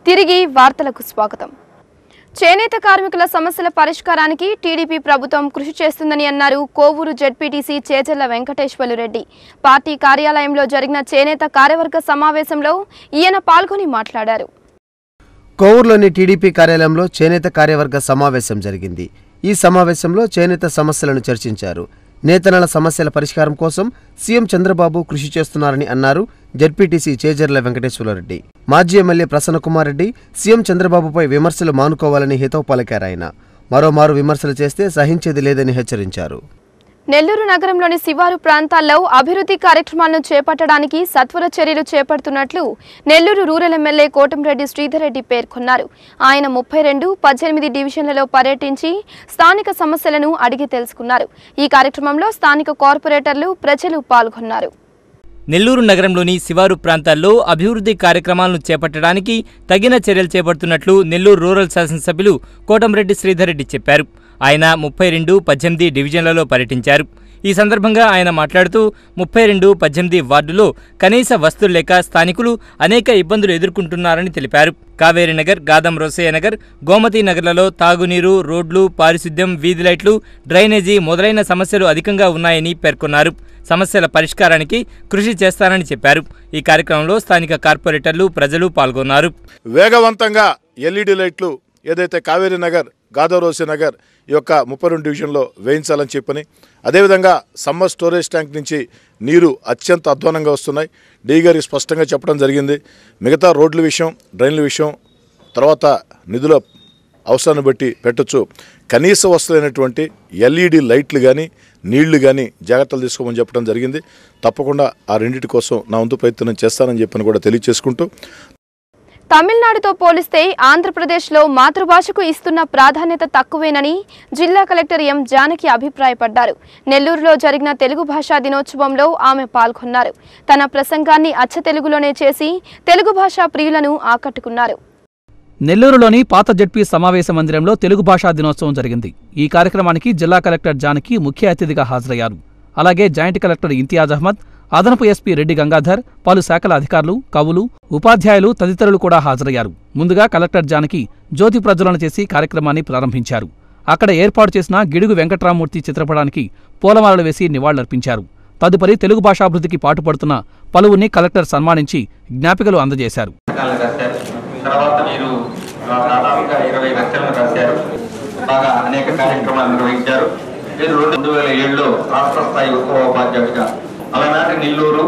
తిరిగి వార్తలకు స్వాగతం చేనేత కార్మికుల సమస్యల పరిష్కారానికి టీడీపీ ప్రభుత్వం కృషి చేస్తుందని అన్నారు కోవూరు జెడ్పీటీసీ చేజర్ల వెంకటేశ్వర్లు రెడ్డి పార్టీ కార్యాలయంలో జరిగిన చేనేత కార్యవర్గ సమావేశంలో ఈయన పాల్గొని మాట్లాడారు కోవూరులోని టీడీపీ కార్యాలయంలో చేనేత కార్యవర్గ సమావేశం జరిగింది ఈ సమావేశంలో చేనేత సమస్యలను చర్చించారు నేతనల సమస్యల పరిష్కారం కోసం సీఎం చంద్రబాబు కృషి చేస్తున్నారని అన్నారు జడ్పీటీసీ చేజర్ల వెంకటేశ్వరరెడ్డి మాజీ ఎమ్మెల్యే ప్రసన్నకుమార్ రెడ్డి సీఎం చంద్రబాబుపై విమర్శలు మానుకోవాలని హితవు పలికారాయన మరోమారు విమర్శలు చేస్తే సహించేది లేదని హెచ్చరించారు నెల్లూరు నగరంలోని శివారు ప్రాంతాల్లో అభివృద్ధి కార్యక్రమాలను చేపట్టడానికి సత్వర చర్యలు చేపడుతున్నట్లు నెల్లూరు రూరల్ ఎమ్మెల్యే కోటంరెడ్డి శ్రీధర్ రెడ్డి పేర్కొన్నారు ఆయన ముప్పై రెండు పద్దెనిమిది డివిజన్లలో పర్యటించి స్థానిక సమస్యలను అడిగి తెలుసుకున్నారు ఈ కార్యక్రమంలో స్థానిక కార్పొరేటర్లు ప్రజలు పాల్గొన్నారు నెల్లూరు నగరంలోని శివారు ప్రాంతాల్లో అభివృద్ధి కార్యక్రమాలను చేపట్టడానికి తగిన చర్యలు చేపడుతున్నట్లు నెల్లూరు రూరల్ శాసనసభ్యులు కోటంరెడ్డి శ్రీధర్ రెడ్డి చెప్పారు ఆయన ముప్పై రెండు పద్దెనిమిది డివిజన్లలో పర్యటించారు ఈ సందర్భంగా ఆయన మాట్లాడుతూ ముప్పై రెండు పద్దెనిమిది వార్డులో కనీస వస్తువులు లేక స్థానికులు అనేక ఇబ్బందులు ఎదుర్కొంటున్నారని తెలిపారు కావేరీ నగర్ గాదం రోసయ్య నగర్ గోమతి నగర్లలో తాగునీరు రోడ్లు పారిశుద్ధ్యం వీధి లైట్లు డ్రైనేజీ మొదలైన సమస్యలు అధికంగా ఉన్నాయని పేర్కొన్నారు సమస్యల పరిష్కారానికి కృషి చేస్తారని చెప్పారు ఈ కార్యక్రమంలో స్థానిక కార్పొరేటర్లు ప్రజలు పాల్గొన్నారు వేగవంతంగా ఎల్ఈడి లైట్లు ఏదైతే కావేరీ నగర్ గాదవరోసి నగర్ ఈ యొక్క ముప్పై రెండు డివిజన్లో వేయించాలని చెప్పని అదేవిధంగా సమ్మర్ స్టోరేజ్ ట్యాంక్ నుంచి నీరు అత్యంత అధ్వానంగా వస్తున్నాయి డీ గారికి స్పష్టంగా చెప్పడం జరిగింది మిగతా రోడ్ల విషయం డ్రైన్ల విషయం తర్వాత నిధుల అవసరాన్ని బట్టి పెట్టొచ్చు కనీస వస్తువులైనటువంటి ఎల్ఈడి లైట్లు కానీ నీళ్లు కానీ జాగ్రత్తలు తీసుకోమని చెప్పడం జరిగింది తప్పకుండా ఆ రెండింటి కోసం నా వంతు ప్రయత్నం చేస్తానని చెప్పని కూడా తెలియచేసుకుంటూ తమిళనాడుతో పోలిస్తే ఆంధ్రప్రదేశ్లో మాతృభాషకు ఇస్తున్న ప్రాధాన్యత తక్కువేనని జిల్లా కలెక్టర్ ఎం జానకి అభిప్రాయపడ్డారు నెల్లూరులో జరిగిన తెలుగు భాషా దినోత్సవంలో ఆమె పాల్గొన్నారు తన ప్రసంగాన్ని అచ్చ తెలుగులోనే చేసి తెలుగు భాషా ప్రియులను ఆకట్టుకున్నారు నెల్లూరులోని పాత జడ్పీ సమావేశ మందిరంలో తెలుగు భాషా దినోత్సవం జరిగింది ఈ కార్యక్రమానికి జిల్లా కలెక్టర్ జానకి ముఖ్య అతిథిగా హాజరయ్యారు అలాగే జాయింట్ కలెక్టర్ ఇంతియాజ్ అహ్మద్ అదనపు ఎస్పీ రెడ్డి గంగాధర్ పలు శాఖల అధికారులు కవులు ఉపాధ్యాయులు తదితరులు కూడా హాజరయ్యారు ముందుగా కలెక్టర్ జానకి జ్యోతి ప్రజ్వలన చేసి కార్యక్రమాన్ని ప్రారంభించారు అక్కడ ఏర్పాటు చేసిన గిడుగు వెంకట్రామూర్తి చిత్రపటానికి పూలమాలలు వేసి నివాళులర్పించారు తదుపరి తెలుగు భాషాభివృద్ధికి పాటుపడుతున్న పలువురిని కలెక్టర్ సన్మానించి జ్ఞాపికలు అందజేశారు పుస్తకాలు రాశారు తర్వాత మీరు ఆ, దాదాపుగా ఇరవై లక్షలను రాశారు బాగా అనేక కార్యక్రమాలు నిర్వహించారు మీరు రెండు వేల ఏడులో రాష్ట్ర స్థాయి ఉపాధ్యాయుడిగా అలనాటి నెల్లూరు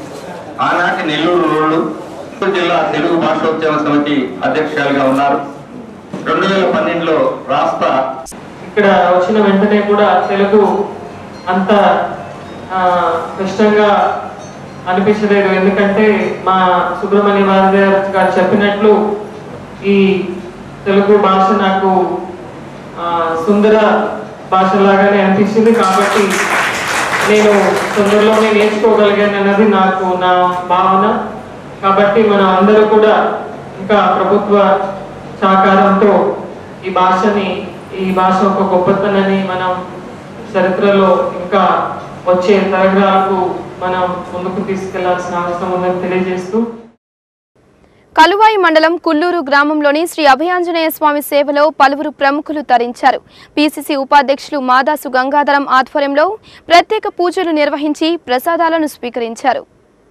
ఆనాటి నెల్లూరు రోడ్లు నెల్లూరు జిల్లా తెలుగు భాషోద్యమ సమితి అధ్యక్షురాలుగా ఉన్నారు రెండు వేల పన్నెండులో రాష్ట్ర ఇక్కడ వచ్చిన వెంటనే కూడా తెలుగు అంత ఆ, కష్టంగా అనిపించలేదు ఎందుకంటే మా సుబ్రహ్మణ్య వారదేవ్ గారు చెప్పినట్లు ఈ తెలుగు భాష నాకు ఆ, సుందర భాషలాగానే అనిపించింది కాబట్టి నేను తొందరలోనే నేర్చుకోగలిగాను అన్నది నాకు నా భావన కాబట్టి మనం అందరూ కూడా ఇంకా ప్రభుత్వ సహకారంతో ఈ భాషని ఈ భాష ఒక గొప్పతనని మనం చరిత్రలో ఇంకా వచ్చే తరగతులకు మనం ముందుకు తీసుకెళ్లాల్సిన అవసరం ఉందని తెలియజేస్తూ కలువాయి మండలం కుల్లూరు గ్రామంలోని శ్రీ అభయాంజనేయ స్వామి సేవలో పలువురు ప్రముఖులు తరించారు పీసీసీ ఉపాధ్యక్షులు మాదాసు గంగాధరం ఆధ్వర్యంలో ప్రత్యేక పూజలు నిర్వహించి ప్రసాదాలను స్వీకరించారు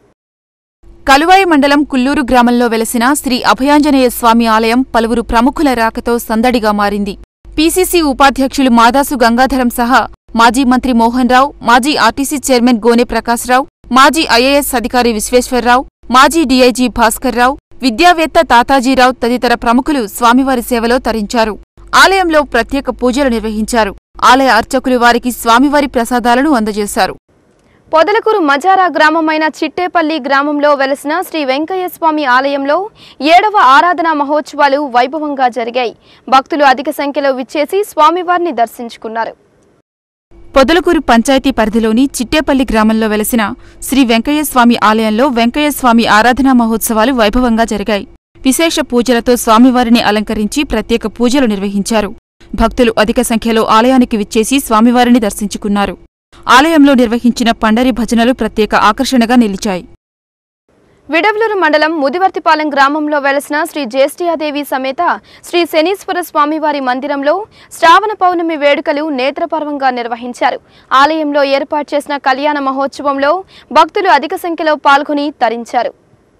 కలువాయి మండలం కుల్లూరు గ్రామంలో వెలసిన శ్రీ అభయాంజనేయ స్వామి ఆలయం పలువురు ప్రముఖుల రాకతో సందడిగా మారింది పీసీసీ ఉపాధ్యక్షులు మాదాసు గంగాధరం సహా మాజీ మంత్రి మోహన్ రావు మాజీ ఆర్టీసీ చైర్మన్ గోనె ప్రకాశ్రావు మాజీ ఐఏఎస్ అధికారి విశ్వేశ్వరరావు మాజీ డీఐజీ భాస్కర్రావు విద్యావేత్త తాతాజీరావు తదితర ప్రముఖులు స్వామివారి సేవలో తరించారు ఆలయంలో ప్రత్యేక పూజలు నిర్వహించారు ఆలయ అర్చకులు వారికి స్వామివారి ప్రసాదాలను అందజేశారు పొదలకూరు మజారా గ్రామమైన చిట్టేపల్లి గ్రామంలో వెలసిన శ్రీ వెంకయ్య స్వామి ఆలయంలో ఏడవ ఆరాధనా మహోత్సవాలు వైభవంగా జరిగాయి భక్తులు అధిక సంఖ్యలో విచ్చేసి స్వామివారిని దర్శించుకున్నారు పొదలకూరు పంచాయతీ పరిధిలోని చిట్టేపల్లి గ్రామంలో వెలసిన శ్రీ వెంకయ్యస్వామి ఆలయంలో వెంకయ్యస్వామి ఆరాధనా మహోత్సవాలు వైభవంగా జరిగాయి విశేష పూజలతో స్వామివారిని అలంకరించి ప్రత్యేక పూజలు నిర్వహించారు భక్తులు అధిక సంఖ్యలో ఆలయానికి విచ్చేసి స్వామివారిని దర్శించుకున్నారు ఆలయంలో నిర్వహించిన పండరి భజనలు ప్రత్యేక ఆకర్షణగా నిలిచాయి విడవలూరు మండలం ముదివర్తిపాలెం గ్రామంలో వెలసిన శ్రీ జ్యేష్ఠియాదేవి సమేత శ్రీ శనీశ్వర స్వామివారి మందిరంలో శ్రావణ పౌర్ణమి వేడుకలు నేత్రపర్వంగా నిర్వహించారు ఆలయంలో ఏర్పాటు చేసిన కళ్యాణ మహోత్సవంలో భక్తులు అధిక సంఖ్యలో పాల్గొని తరించారు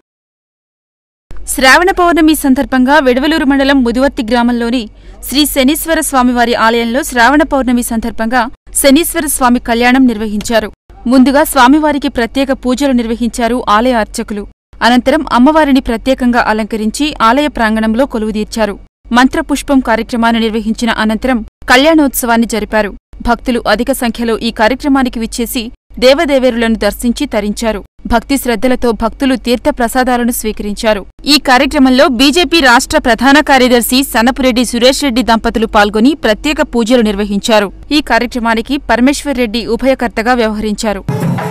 శ్రావణ పౌర్ణమి సందర్భంగా విడవలూరు మండలం ముదివర్తి గ్రామంలోని శ్రీ శనీశ్వర స్వామివారి ఆలయంలో శ్రావణ పౌర్ణమి సందర్భంగా శనీశ్వర స్వామి కళ్యాణం నిర్వహించారు ముందుగా స్వామివారికి ప్రత్యేక పూజలు నిర్వహించారు ఆలయ అర్చకులు అనంతరం అమ్మవారిని ప్రత్యేకంగా అలంకరించి ఆలయ ప్రాంగణంలో కొలువుదీర్చారు మంత్రపుష్పం కార్యక్రమాన్ని నిర్వహించిన అనంతరం కళ్యాణోత్సవాన్ని జరిపారు భక్తులు అధిక సంఖ్యలో ఈ కార్యక్రమానికి విచ్చేసి దేవదేవేరులను దర్శించి తరించారు భక్తి శ్రద్ధలతో భక్తులు తీర్థ ప్రసాదాలను స్వీకరించారు ఈ కార్యక్రమంలో బీజేపీ రాష్ట్ర ప్రధాన కార్యదర్శి సనపురెడ్డి సురేష్ రెడ్డి దంపతులు పాల్గొని ప్రత్యేక పూజలు నిర్వహించారు ఈ కార్యక్రమానికి పరమేశ్వర్ రెడ్డి ఉభయకర్తగా వ్యవహరించారు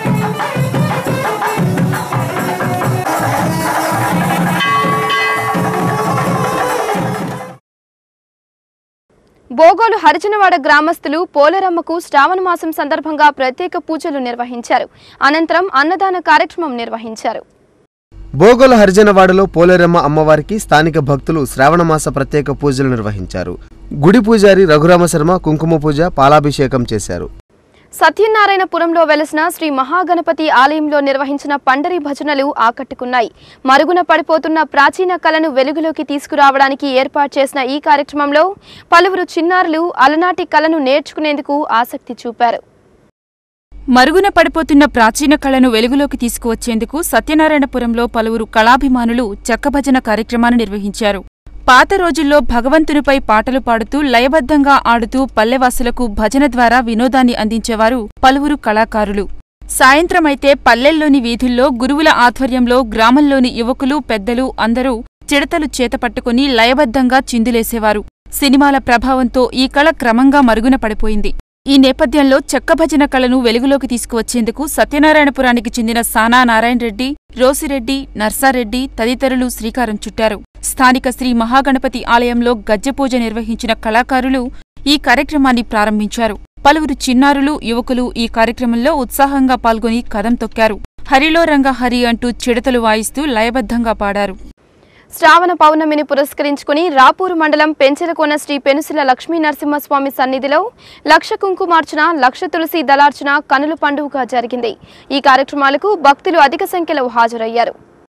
బోగోలు హరిజనవాడ గ్రామస్తులు పోలేరమ్మకు శ్రావణ మాసం సందర్భంగా ప్రత్యేక పూజలు నిర్వహించారు అనంతరం అన్నదాన కార్యక్రమం నిర్వహించారు బోగోల హరిజనవాడలో పోలేరమ్మ అమ్మవారికి స్థానిక భక్తులు శ్రావణమాస ప్రత్యేక పూజలు నిర్వహించారు గుడి పూజారి రఘురామ శర్మ కుంకుమ పూజ పాలాభిషేకం చేశారు సత్యనారాయణపురంలో వెలసిన శ్రీ మహాగణపతి ఆలయంలో నిర్వహించిన పండరి భజనలు ఆకట్టుకున్నాయి మరుగున పడిపోతున్న ప్రాచీన కళను వెలుగులోకి తీసుకురావడానికి ఏర్పాటు చేసిన ఈ కార్యక్రమంలో పలువురు చిన్నారులు అలనాటి కళను నేర్చుకునేందుకు ఆసక్తి చూపారు మరుగున పడిపోతున్న ప్రాచీన కళను వెలుగులోకి తీసుకువచ్చేందుకు సత్యనారాయణపురంలో పలువురు కళాభిమానులు చెక్కభజన కార్యక్రమాన్ని నిర్వహించారు పాత రోజుల్లో భగవంతునిపై పాటలు పాడుతూ లయబద్ధంగా ఆడుతూ పల్లెవాసులకు భజన ద్వారా వినోదాన్ని అందించేవారు పలువురు కళాకారులు సాయంత్రమైతే పల్లెల్లోని వీధుల్లో గురువుల ఆధ్వర్యంలో గ్రామంలోని యువకులు పెద్దలు అందరూ చిడతలు చేతపట్టుకుని లయబద్ధంగా చిందులేసేవారు సినిమాల ప్రభావంతో ఈ కళ క్రమంగా మరుగున పడిపోయింది ఈ నేపథ్యంలో చెక్కభజన కళను వెలుగులోకి తీసుకువచ్చేందుకు సత్యనారాయణపురానికి చెందిన సానా నారాయణ రెడ్డి రోసిరెడ్డి నర్సారెడ్డి తదితరులు శ్రీకారం చుట్టారు స్థానిక శ్రీ మహాగణపతి ఆలయంలో గజ్జెపూజ నిర్వహించిన కళాకారులు ఈ కార్యక్రమాన్ని ప్రారంభించారు పలువురు చిన్నారులు యువకులు ఈ కార్యక్రమంలో ఉత్సాహంగా పాల్గొని కదం తొక్కారు హరిలో రంగ హరి అంటూ చిడతలు వాయిస్తూ లయబద్ధంగా పాడారు శ్రావణ పౌర్ణమిని పురస్కరించుకుని రాపూరు మండలం పెంచెలకోన శ్రీ పెనుసిల లక్ష్మీ నరసింహస్వామి సన్నిధిలో లక్ష కుంకుమార్చన లక్ష తులసి దళార్చన కనుల పండుగగా జరిగింది ఈ కార్యక్రమాలకు భక్తులు అధిక సంఖ్యలో హాజరయ్యారు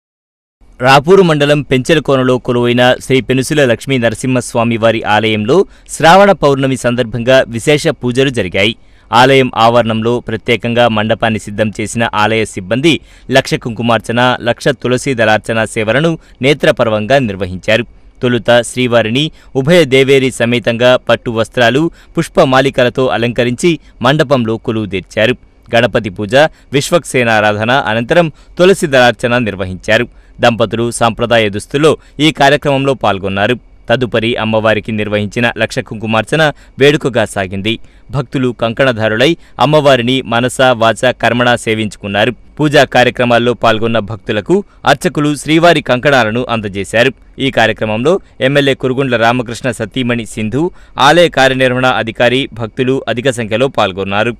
రాపూరు మండలం పెంచెలకోనలో కొలువైన శ్రీ పెనుసుల లక్ష్మీ నరసింహస్వామి వారి ఆలయంలో శ్రావణ పౌర్ణమి సందర్భంగా విశేష పూజలు జరిగాయి ఆలయం ఆవరణంలో ప్రత్యేకంగా మండపాన్ని సిద్ధం చేసిన ఆలయ సిబ్బంది లక్ష కుంకుమార్చన లక్ష తులసి దళార్చన సేవలను నేత్రపర్వంగా నిర్వహించారు తొలుత శ్రీవారిని ఉభయ దేవేరి సమేతంగా పట్టు వస్త్రాలు పుష్పమాలికలతో అలంకరించి మండపంలో కొలువుదీర్చారు గణపతి పూజ విశ్వక్సేనారాధన అనంతరం తులసి దళార్చన నిర్వహించారు దంపతులు సాంప్రదాయ దుస్తుల్లో ఈ కార్యక్రమంలో పాల్గొన్నారు తదుపరి అమ్మవారికి నిర్వహించిన లక్ష కుంకుమార్చన వేడుకగా సాగింది భక్తులు కంకణధారులై అమ్మవారిని మనస వాచ కర్మణ సేవించుకున్నారు పూజా కార్యక్రమాల్లో పాల్గొన్న భక్తులకు అర్చకులు శ్రీవారి కంకణాలను అందజేశారు ఈ కార్యక్రమంలో ఎమ్మెల్యే కురుగుండ్ల రామకృష్ణ సతీమణి సింధు ఆలయ కార్యనిర్వహణ అధికారి భక్తులు అధిక సంఖ్యలో పాల్గొన్నారు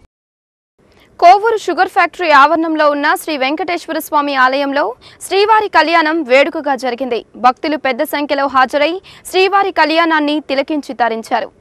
కోవూరు షుగర్ ఫ్యాక్టరీ ఆవరణంలో ఉన్న శ్రీ వెంకటేశ్వర స్వామి ఆలయంలో శ్రీవారి కళ్యాణం వేడుకగా జరిగింది భక్తులు పెద్ద సంఖ్యలో హాజరై శ్రీవారి కళ్యాణాన్ని తిలకించి తరించారు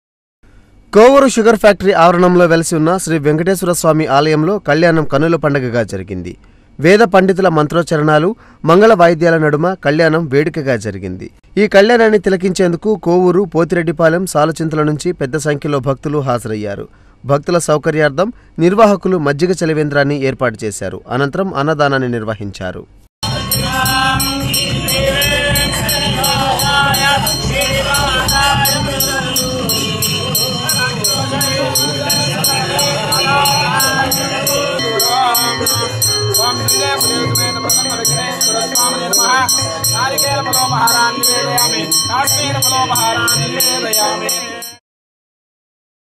కోవూరు షుగర్ ఫ్యాక్టరీ ఆవరణంలో వెలసి ఉన్న శ్రీ వెంకటేశ్వర స్వామి ఆలయంలో కళ్యాణం కనుల పండుగగా జరిగింది వేద పండితుల మంత్రోచ్చరణాలు మంగళ వాయిద్యాల నడుమ కళ్యాణం వేడుకగా జరిగింది ఈ కళ్యాణాన్ని తిలకించేందుకు కోవూరు పోతిరెడ్డిపాలెం సాలచింతల నుంచి పెద్ద సంఖ్యలో భక్తులు హాజరయ్యారు భక్తుల సౌకర్యార్థం నిర్వాహకులు మజ్జిగ చలివేంద్రాన్ని ఏర్పాటు చేశారు అనంతరం అన్నదానాన్ని నిర్వహించారు నారికేల ఫలో మహారాన్ని వేదయామి కాశ్మీర ఫలో మహారాన్ని వేదయామి